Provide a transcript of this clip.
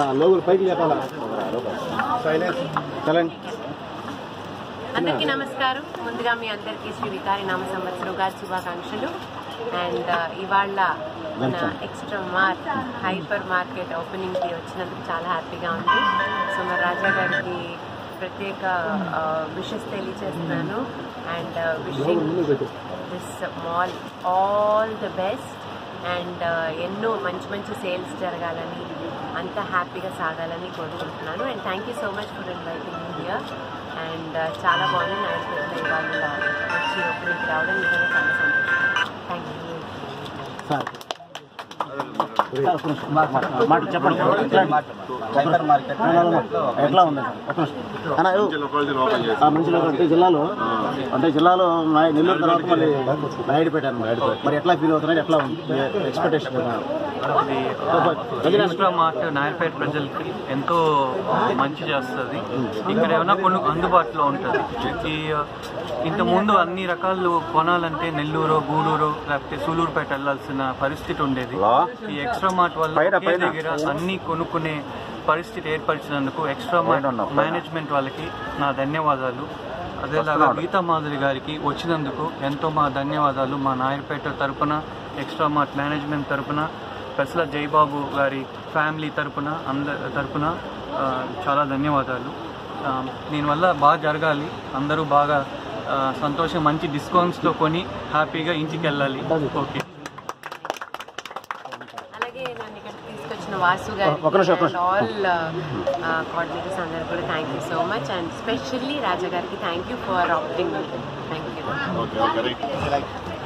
లోగులు పైకి లేపాలా సైలెన్స్ చలండి అందరికీ నమస్కారం ముందుగా మీ అందరికీ శ్రీ వికారి నామ సంవత్సరం గారి శుభాకాంక్షలు అండ్ ఇవాళ మన extra mark hyper market opening కి వచ్చినందుకు చాలా హ్యాపీగా ఉంది సో మరి రాజా గారికి ప్రత్యేక విషెస్ తెలియజేస్తున్నాను and wishing this mall all the best and ఎన్నో మంచి మంచి సేల్స్ జరగాలని అంతా హ్యాపీగా సాగాలని కోరుకుంటున్నాను and thank you so much for inviting me here and చాలా బాగుంది నాయకులు ఇవాళ వచ్చి ఓపెనింగ్కి రావడం నిజంగా చాలా సంతోషం థ్యాంక్ యూ సార్ మాట చెప్పండి హైపర్ మార్కెట్ ఎట్లా ఉంది ఒక నిమిషం. అన్న, ఇవ్వు. ఆ మంచిలో అంటే జిల్లాలో అంటే జిల్లాలో నాయ- నెల్లూరు తర్వాత మళ్ళీ నాయుడుపేట అన్నమాట మరి ఎట్లా ఫీల్ అవుతున్నాయి ఎట్లా ఉంది ఎక్స్పెక్టేషన్ ఎక్స్ట్రా మార్ట్ నాయర్పేట ప్రజలకి ఎంతో మంచి చేస్తుంది ఇక్కడ ఏమైనా కొన్ని అందుబాటులో ఉంటుంది ఈ ఇంత ముందు అన్ని రకాలు కొనాలంటే నెల్లూరు గూడూరు లేకపోతే సూలూరుపేట వెళ్ళాల్సిన పరిస్థితి ఉండేది ఈ ఎక్స్ట్రా మార్ట్ వల్ల పైన, ఒకే పైన. దగ్గర అన్ని కొనుక్కునే పరిస్థితి ఏర్పరిచినందుకు ఎక్స్ట్రా మార్ట్ మేనేజ్మెంట్ వాళ్ళకి నా ధన్యవాదాలు అదేలాగా గీతా మాధురి గారికి వచ్చినందుకు ఎంతో మా ధన్యవాదాలు మా నాయర్పేట తరపున ఎక్స్ట్రా మార్ట్ మేనేజ్మెంట్ తరపున పెసల జయబాబు గారి ఫ్యామిలీ తరపున అంద తరపున ఆ, చాలా ధన్యవాదాలు ఆ, దీనివల్ల బాగా జరగాలి అందరూ బాగా ఆ, సంతోషం మంచి డిస్కౌంట్స్తో కొని హ్యాపీగా ఇంటికి వెళ్ళాలి ఓకే అలాగే నన్ను ఇక్కడికి తీసుకొచ్చిన వాసు ఒక నిమిషం, ఒక గారికి ఆల్ కోఆర్డినేటర్స్ అందరు కూడా thank you so much and specially Raja గారికి thank you for opting thank you